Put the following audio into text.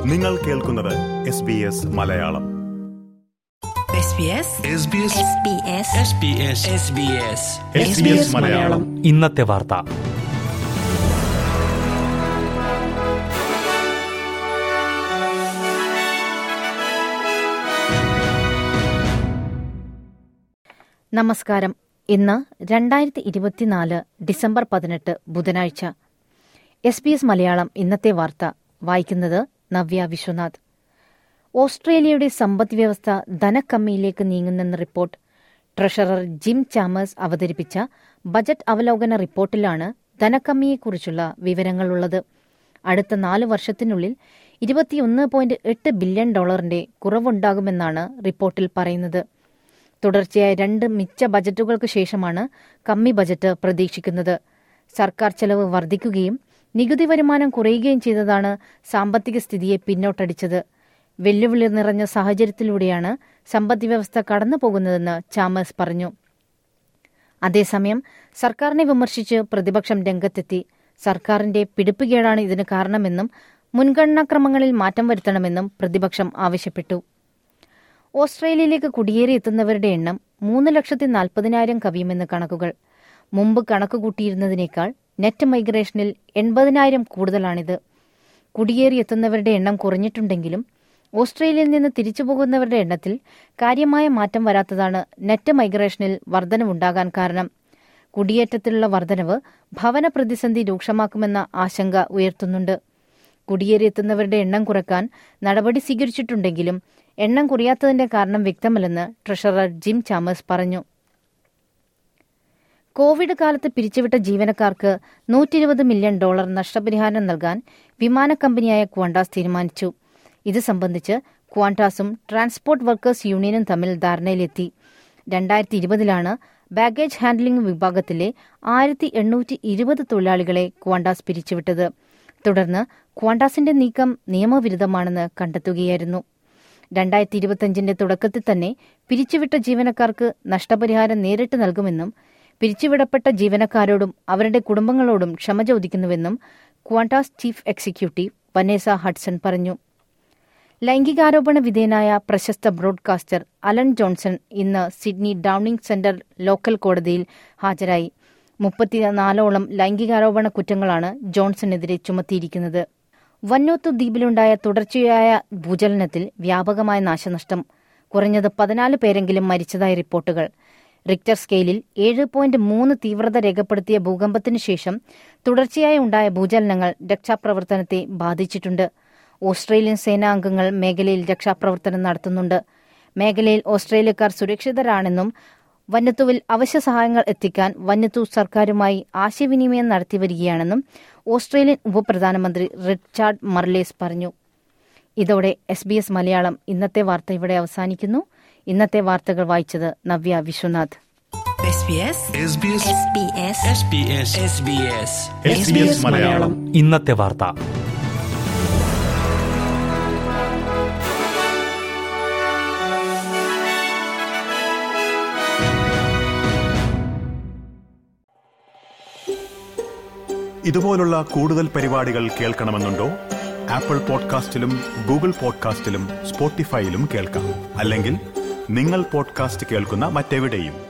നിങ്ങൾ കേൾക്കുന്നത് S B S Malayalam SBS Malayalam ഇന്നത്തെ വാർത്ത നമസ്കാരം ഇന്ന് രണ്ടായിരത്തി ഇരുപത്തിനാല് ഡിസംബർ പതിനെട്ട് ബുധനാഴ്ച എസ് ബി എസ് മലയാളം ഇന്നത്തെ വാർത്ത വായിക്കുന്നത് നവ്യ വിശ്വനാഥ് ഓസ്ട്രേലിയയുടെ സമ്പദ് വ്യവസ്ഥ ധനക്കമ്മിയിലേക്ക് നീങ്ങുന്നെന്ന റിപ്പോർട്ട് ട്രഷറർ ജിം ചാമേഴ്സ് അവതരിപ്പിച്ച ബജറ്റ് അവലോകന റിപ്പോർട്ടിലാണ് ധനക്കമ്മിയെക്കുറിച്ചുള്ള വിവരങ്ങളുള്ളത് അടുത്ത നാല് വർഷത്തിനുള്ളിൽ ഇരുപത്തിയൊന്ന് പോയിന്റ് എട്ട് ബില്യൺ ഡോളറിന്റെ കുറവുണ്ടാകുമെന്നാണ് റിപ്പോർട്ടിൽ പറയുന്നത് തുടർച്ചയായ രണ്ട് മിച്ച ബജറ്റുകൾക്ക് ശേഷമാണ് കമ്മി ബജറ്റ് പ്രതീക്ഷിക്കുന്നത് സർക്കാർ ചെലവ് വർദ്ധിക്കുകയും നികുതി വരുമാനം കുറയുകയും ചെയ്തതാണ് സാമ്പത്തിക സ്ഥിതിയെ പിന്നോട്ടടിച്ചത് വെല്ലുവിളി നിറഞ്ഞ സാഹചര്യത്തിലൂടെയാണ് സമ്പദ് വ്യവസ്ഥ കടന്നുപോകുന്നതെന്ന് ചാമേഴ്സ് പറഞ്ഞു അതേസമയം സർക്കാരിനെ വിമർശിച്ച് പ്രതിപക്ഷം രംഗത്തെത്തി സർക്കാരിന്റെ പിടിപ്പുകേടാണ് ഇതിന് കാരണമെന്നും മുൻഗണനാക്രമങ്ങളിൽ മാറ്റം വരുത്തണമെന്നും പ്രതിപക്ഷം ആവശ്യപ്പെട്ടു ഓസ്ട്രേലിയയിലേക്ക് കുടിയേറിയെത്തുന്നവരുടെ എണ്ണം മൂന്ന് ലക്ഷത്തി നാൽപ്പതിനായിരം കവിയുമെന്ന് കണക്കുകൾ മുമ്പ് കണക്കുകൂട്ടിയിരുന്നതിനേക്കാൾ നെറ്റ് മൈഗ്രേഷനിൽ എൺപതിനായിരം കൂടുതലാണിത് കുടിയേറിയെത്തുന്നവരുടെ എണ്ണം കുറഞ്ഞിട്ടുണ്ടെങ്കിലും ഓസ്ട്രേലിയയിൽ നിന്ന് തിരിച്ചുപോകുന്നവരുടെ എണ്ണത്തിൽ കാര്യമായ മാറ്റം വരാത്തതാണ് നെറ്റ് മൈഗ്രേഷനിൽ വർധനവുണ്ടാകാൻ കാരണം കുടിയേറ്റത്തിലുള്ള വർധനവ് ഭവന പ്രതിസന്ധി രൂക്ഷമാക്കുമെന്ന ആശങ്ക ഉയർത്തുന്നുണ്ട് കുടിയേറിയെത്തുന്നവരുടെ എണ്ണം കുറയ്ക്കാൻ നടപടി സ്വീകരിച്ചിട്ടുണ്ടെങ്കിലും എണ്ണം കുറയാത്തതിന്റെ കാരണം വ്യക്തമല്ലെന്ന് ട്രഷറർ ജിം ചാമേഴ്സ് പറഞ്ഞു കോവിഡ് കാലത്ത് പിരിച്ചുവിട്ട ജീവനക്കാർക്ക് നൂറ്റിരുപത് മില്യൺ ഡോളർ നഷ്ടപരിഹാരം നൽകാൻ വിമാന കമ്പനിയായ ക്വാണ്ടാസ് തീരുമാനിച്ചു ഇത് സംബന്ധിച്ച് ക്വാണ്ടാസും ട്രാൻസ്പോർട്ട് വർക്കേഴ്സ് യൂണിയനും തമ്മിൽ ധാരണയിലെത്തി രണ്ടായിരത്തി ഇരുപതിലാണ് ബാഗേജ് ഹാൻഡ്ലിംഗ് വിഭാഗത്തിലെ ആയിരത്തി എണ്ണൂറ്റി ഇരുപത് തൊഴിലാളികളെ ക്വാണ്ടാസ് പിരിച്ചുവിട്ടത് തുടർന്ന് ക്വാണ്ടാസിന്റെ നീക്കം നിയമവിരുദ്ധമാണെന്ന് കണ്ടെത്തുകയായിരുന്നു രണ്ടായിരത്തി ഇരുപത്തിയഞ്ചിന്റെ തുടക്കത്തിൽ തന്നെ പിരിച്ചുവിട്ട ജീവനക്കാർക്ക് നഷ്ടപരിഹാരം നേരിട്ട് നൽകുമെന്നും പിരിച്ചുവിടപ്പെട്ട ജീവനക്കാരോടും അവരുടെ കുടുംബങ്ങളോടും ക്ഷമ ചോദിക്കുന്നുവെന്നും Qantas chief executive Vanessa Hudson പറഞ്ഞു ലൈംഗികാരോപണ വിധേയനായ പ്രശസ്ത ബ്രോഡ്കാസ്റ്റർ അലൻ ജോൺസൺ ഇന്ന് സിഡ്നി ഡൌണിംഗ് സെന്റർ ലോക്കൽ കോടതിയിൽ ഹാജരായി മുപ്പത്തിനാലോളം ലൈംഗികാരോപണ കുറ്റങ്ങളാണ് ജോൺസണെതിരെ ചുമത്തിയിരിക്കുന്നത് വന്നോത്തു ദ്വീപിലുണ്ടായ തുടർച്ചയായ ഭൂചലനത്തിൽ വ്യാപകമായ നാശനഷ്ടം കുറഞ്ഞത് പതിനാല് പേരെങ്കിലും മരിച്ചതായി റിപ്പോർട്ടുകൾ റിക്ടർ സ്കെയിലിൽ ഏഴ് പോയിന്റ് മൂന്ന് തീവ്രത രേഖപ്പെടുത്തിയ ഭൂകമ്പത്തിനു ശേഷം തുടർച്ചയായി ഉണ്ടായ ഭൂചലനങ്ങൾ രക്ഷാപ്രവർത്തനത്തെ ബാധിച്ചിട്ടുണ്ട് ഓസ്ട്രേലിയൻ സേനാംഗങ്ങൾ മേഖലയിൽ രക്ഷാപ്രവർത്തനം നടത്തുന്നുണ്ട് മേഖലയിൽ ഓസ്ട്രേലിയക്കാർ സുരക്ഷിതരാണെന്നും വന്യത്തുവിൽ അവശ്യ സഹായങ്ങൾ എത്തിക്കാൻ വന്യത്തു സർക്കാരുമായി ആശയവിനിമയം നടത്തിവരികയാണെന്നും ഓസ്ട്രേലിയൻ ഉപപ്രധാനമന്ത്രി റിച്ചാർഡ് മർലേസ് പറഞ്ഞു ഇതോടെ എസ് ബി എസ് മലയാളം ഇന്നത്തെ വാർത്ത ഇവിടെ അവസാനിക്കുന്നു ഇന്നത്തെ വാർത്തകൾ വായിച്ചത് നവ്യ വിശ്വനാഥ് SBS മലയാളം ഇന്നത്തെ വാർത്ത ഇതുപോലുള്ള കൂടുതൽ പരിപാടികൾ കേൾക്കണമെന്നുണ്ടോ ആപ്പിൾ പോഡ്കാസ്റ്റിലും ഗൂഗിൾ പോഡ്കാസ്റ്റിലും സ്പോട്ടിഫൈയിലും കേൾക്കാം അല്ലെങ്കിൽ നിങ്ങൾ പോഡ്കാസ്റ്റ് കേൾക്കുന്ന മറ്റെവിടെയും